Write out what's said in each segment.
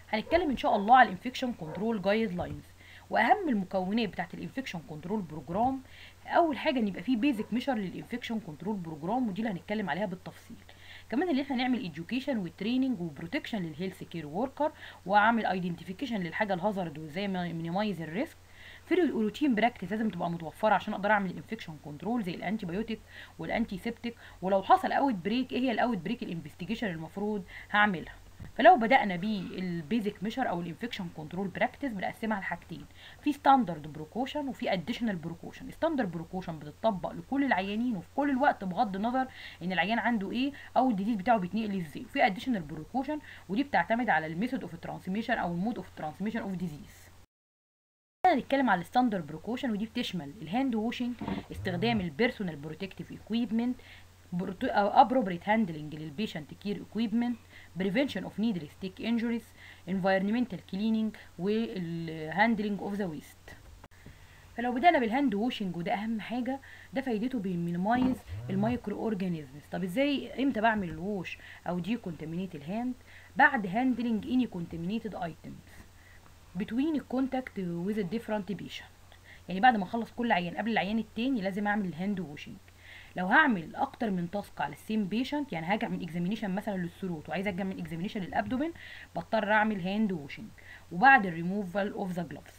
هنتكلم ان شاء الله على الانفكشن كنترول جايد لاينز واهم المكونات بتاعت الانفكشن كنترول بروجرام اول حاجه ان يبقى فيه بيزك ميشر للانفكشن كنترول بروجرام ودي اللي هنتكلم عليها بالتفصيل كمان اللي احنا نعمل education وتريننج وبروتكشن للهيلث كير وركر واعمل ايدنتيفيكيشن للحاجه الهازارد وازاي مينيمايز الريسك في الروتين براكتس لازم تبقى متوفره عشان اقدر اعمل الانفكشن كنترول زي الانتي بايوتيك والانتي سيبتيك ولو حصل اوت بريك ايه هي الاوت بريك الانفستيجيشن المفروض هعملها فلو بدانا بالبيزك ميشر او الانفكشن كنترول براكتس بنقسمها لحاجتين في ستاندرد بروكوشن وفي اديشنال بروكوشن ستاندرد بروكوشن بتطبق لكل العيانين وفي كل الوقت بغض النظر ان العيان عنده ايه او الديزيز بتاعه بيتنقل ازاي وفي اديشنال بروكوشن ودي بتعتمد على الميثود اوف ترانسميشن او المود اوف ترانسميشن اوف ديزيز هنتكلم على الستاندرد بروكوشن ودي بتشمل الهاند ووشنج استخدام البيرسونال بروتكتيف ايكويبمنت appropriate هاندلنج للبيشنت كير equipment prevention of needless stick injuries environmental cleaning والهاندلنج اوف ذا ويست فلو بدأنا بالهاند ووشنج وده أهم حاجة ده فايدته بيمينيمايز المايكرو اورجانيزمز طب ازاي امتى بعمل الووش او دي كونتامينيت الهاند بعد هاندلنج اني كونتامينيتد ايتمز between الكونتاكت with a different patient يعني بعد ما اخلص كل عيان قبل العيان التاني لازم اعمل الهاند ووشنج لو هعمل اكتر من تاسك على السيم بيشنت يعني هاجي اعمل اكزامينيشن مثلا للثروت وعايزه اجي اعمل اكزامينيشن للابدومين بضطر اعمل هاند ووشنج وبعد الريموفال اوف ذا جلوفز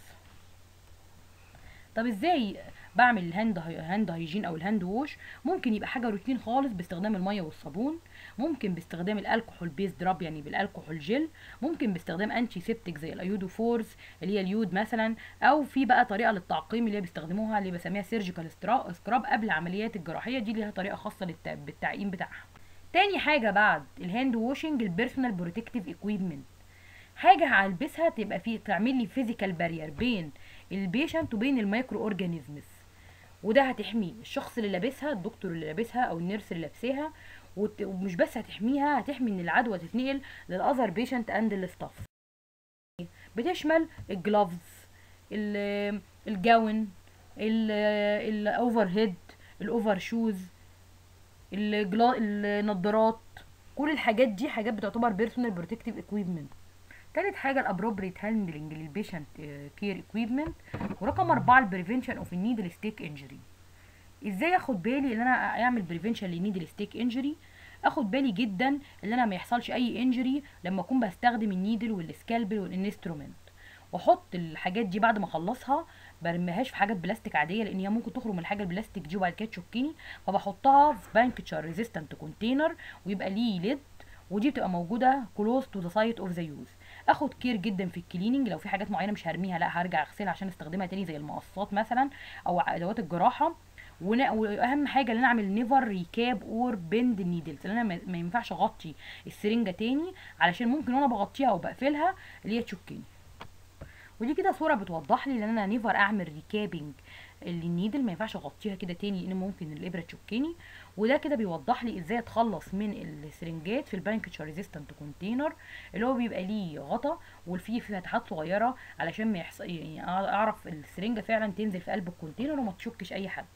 طب ازاي بعمل الهاند هاند هايجين او الهاند ووش ممكن يبقى حاجه روتين خالص باستخدام الميه والصابون ممكن باستخدام الالكحول بيز دراب يعني بالالكحول جل ممكن باستخدام انتي سيبتيك زي الايودو فورس اللي هي اليود مثلا او في بقى طريقه للتعقيم اللي هي بيستخدموها اللي بسميها سيرجيكال سكراب قبل العمليات الجراحيه دي ليها طريقه خاصه بالتعقيم بتاعها تاني حاجه بعد الهاند ووشنج البيرسونال بروتكتيف ايكويبمنت حاجه هلبسها تبقى في تعمل لي فيزيكال بارير بين البيشنت وبين المايكرو اورجانيزمز وده هتحميه الشخص اللي لابسها الدكتور اللي لابسها او النيرس اللي لابساها ومش بس هتحميها هتحمي ان العدوى تتنقل للاذر بيشنت اند الستاف بتشمل الجلافز الجاون الاوفر هيد الاوفر شوز النضارات كل الحاجات دي حاجات بتعتبر بيرسونال بروتكتيف اكويبمنت تالت حاجه الابروبريت هاندلنج للبيشنت كير اكويبمنت ورقم أربعة البريفنشن اوف النيدل ستيك انجري ازاي اخد بالي ان انا اعمل بريفنشن للنيدل ستيك انجري اخد بالي جدا ان انا ما يحصلش اي انجري لما اكون بستخدم النيدل والسكالبل والانسترومنت واحط الحاجات دي بعد ما اخلصها برميهاش في حاجات بلاستيك عاديه لان هي ممكن تخرج من الحاجه البلاستيك دي وبعد كده تشكني فبحطها في بانكتشر ريزيستنت كونتينر ويبقى ليه ليد ودي بتبقى موجوده كلوز تو ذا سايت اوف ذا يوز اخد كير جدا في الكليننج لو في حاجات معينه مش هرميها لا هرجع اغسلها عشان استخدمها تاني زي المقصات مثلا او ادوات الجراحه واهم حاجه ان انا اعمل نيفر ريكاب اور بند نيدلز ان انا ما ينفعش اغطي السرنجه تاني علشان ممكن وانا بغطيها او بقفلها اللي هي تشكني ودي كده صوره بتوضح لي ان انا نيفر اعمل ريكابنج النيدل ما ينفعش اغطيها كده تاني لان ممكن الابره تشكني وده كده بيوضح لي ازاي اتخلص من السرنجات في البانكتشر ريزيستنت كونتينر اللي هو بيبقى ليه غطا وفيه فتحات صغيره علشان ما يحصل يعني اعرف السرنجه فعلا تنزل في قلب الكونتينر وما تشكش اي حد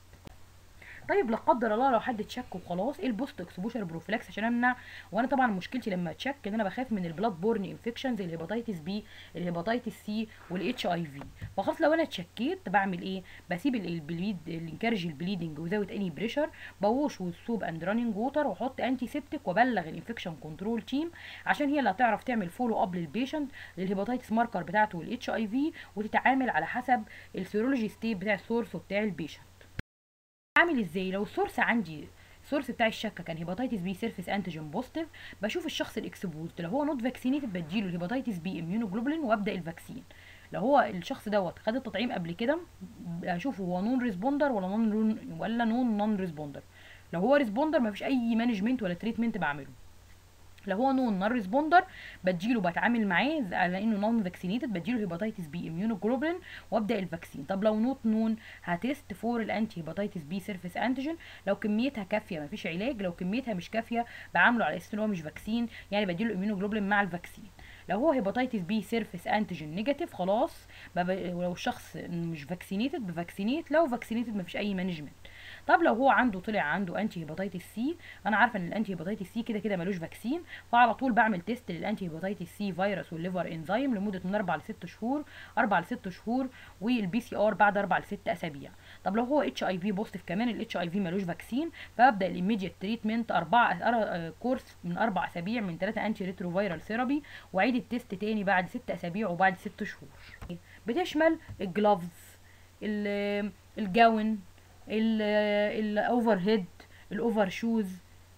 طيب لا قدر الله لو حد اتشك وخلاص ايه البوست اكسبوجر بروفلاكس عشان امنع وانا طبعا مشكلتي لما اتشك ان انا بخاف من البلاد بورن انفكشن زي الهيباتيتس بي الهيباتيتس سي والاتش اي في فخلاص لو انا اتشكيت بعمل ايه بسيب البليد الانكارج البليدنج وزاوت اني بريشر بوش والسوب اند راننج ووتر واحط انتي سيبتيك وابلغ الانفكشن كنترول تيم عشان هي اللي هتعرف تعمل فولو اب للبيشنت للهيباتيتس ماركر بتاعته والاتش اي في وتتعامل على حسب السيرولوجي ستيت بتاع السورس وبتاع البيشنت اعمل ازاي لو السورس عندي السورس بتاع الشكه كان هيباتيتس بي سيرفيس انتيجين بوزيتيف بشوف الشخص الاكسبوزد لو هو نوت فاكسينيتد بديله الهيباتيتس بي اميونوجلوبولين وابدا الفاكسين لو هو الشخص دوت خد التطعيم قبل كده اشوفه هو نون ريسبوندر ولا نون ولا نون نون ريسبوندر لو هو ريسبوندر مفيش اي مانجمنت ولا تريتمنت بعمله لو هو نون نون ريسبوندر بديله بتعامل معاه على انه نون فاكسينيتد بديله هيباتيتس بي اميونوجلوبولين وابدا الفاكسين طب لو نوت نون هتست فور الانتي هيباتيتس بي سيرفيس انتيجين لو كميتها كافيه مفيش علاج لو كميتها مش كافيه بعامله على اساس ان هو مش فاكسين يعني بديله اميونوجلوبولين مع الفاكسين لو هو هيباتيتس بي سيرفيس انتيجين نيجاتيف خلاص ولو الشخص مش فاكسينيتد بفاكسينيت لو فاكسينيتد مفيش اي مانجمنت طب لو هو عنده طلع عنده انتي هيباتيتس سي انا عارفه ان الانتي هيباتيتس سي كده كده ملوش فاكسين فعلى طول بعمل تيست للانتي هيباتيتس سي فيروس والليفر انزيم لمده من 4 ل 6 شهور 4 ل 6 شهور والبي سي ار بعد 4 ل 6 اسابيع طب لو هو اتش اي في بوزيتيف كمان الاتش اي في ملوش فاكسين فابدا الايميديت تريتمنت 4 كورس من 4 اسابيع من 3 انتي ريترو فيرال ثيرابي واعيد التيست تاني بعد 6 اسابيع وبعد 6 شهور بتشمل الجلافز الجاون الاوفر هيد الاوفر شوز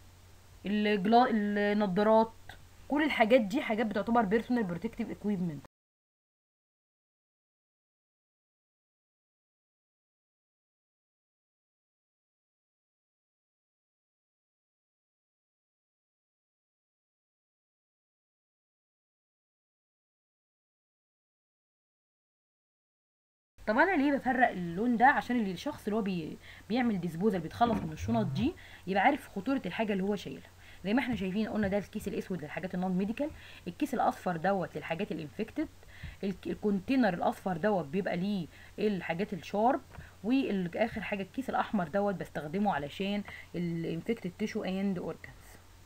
النضارات كل الحاجات دي حاجات بتعتبر بيرسونال بروتكتيف اكويبمنت طب انا ليه بفرق اللون ده عشان اللي الشخص اللي هو بي بيعمل ديسبوزال بيتخلص من الشنط دي يبقى عارف خطوره الحاجه اللي هو شايلها زي ما احنا شايفين قلنا ده الكيس الاسود للحاجات النون ميديكال الكيس الاصفر دوت للحاجات الانفكتد الكونتينر الاصفر دوت بيبقى ليه الحاجات الشارب واخر حاجه الكيس الاحمر دوت بستخدمه علشان الانفكتد تيشو اند اورجانز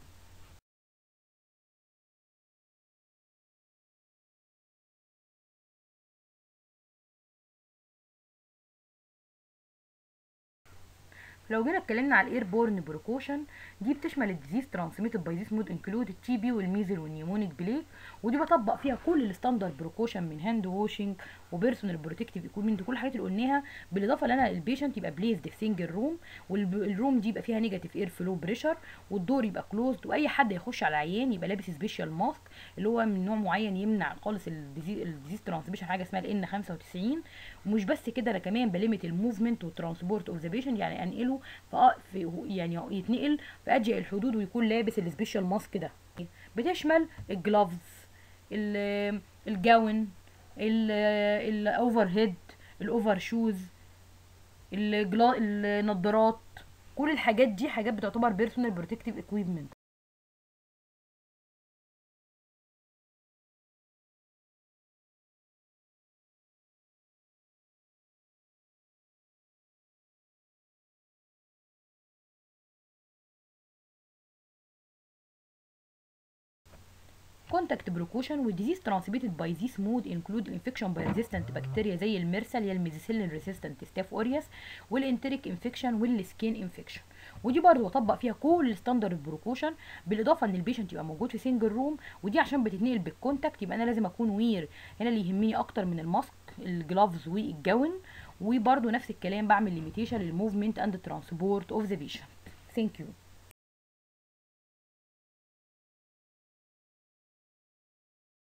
لو جينا اتكلمنا على الاير بورن بروكوشن دي بتشمل الديزيز ترانسميتد باي ذيس مود انكلود التي بي والميزل والنيمونيك بليك ودي بطبق فيها كل الستاندرد بروكوشن من هاند واشنج وبيرسونال بروتكتيف ايكويبمنت كل الحاجات اللي قلناها بالاضافه لنا البيشنت يبقى بليزد في سنجل روم والروم دي يبقى فيها نيجاتيف اير فلو بريشر والدور يبقى كلوزد واي حد يخش على عيان يبقى لابس سبيشال ماسك اللي هو من نوع معين يمنع خالص الديزيز ترانسميشن حاجه اسمها الان 95 ومش بس كده انا كمان بليمت الموفمنت والترانسبورت اوف ذا بيشنت يعني انقله في يعني يتنقل في اضيق الحدود ويكون لابس السبيشال ماسك ده بتشمل الجلافز الجاون الاوفر هيد الاوفر شوز النضارات كل الحاجات دي حاجات بتعتبر بيرسونال بروتكتيف اكويبمنت كونتاكت بروكوشن والديزيز ترانسميتد باي ذيس مود انكلود الانفكشن باي ريزيستنت بكتيريا زي الميرسا اللي هي الميزيسيلين ريزيستنت ستاف اوريوس والانتريك انفكشن والسكين انفكشن ودي برضه بطبق فيها كل الستاندرد بروكوشن بالاضافه ان البيشنت يبقى موجود في سنجل روم ودي عشان بتتنقل بالكونتاكت يبقى انا لازم اكون وير هنا اللي يهمني اكتر من الماسك الجلافز والجون وبرضه نفس الكلام بعمل ليميتيشن للموفمنت اند ترانسبورت اوف ذا بيشنت ثانك يو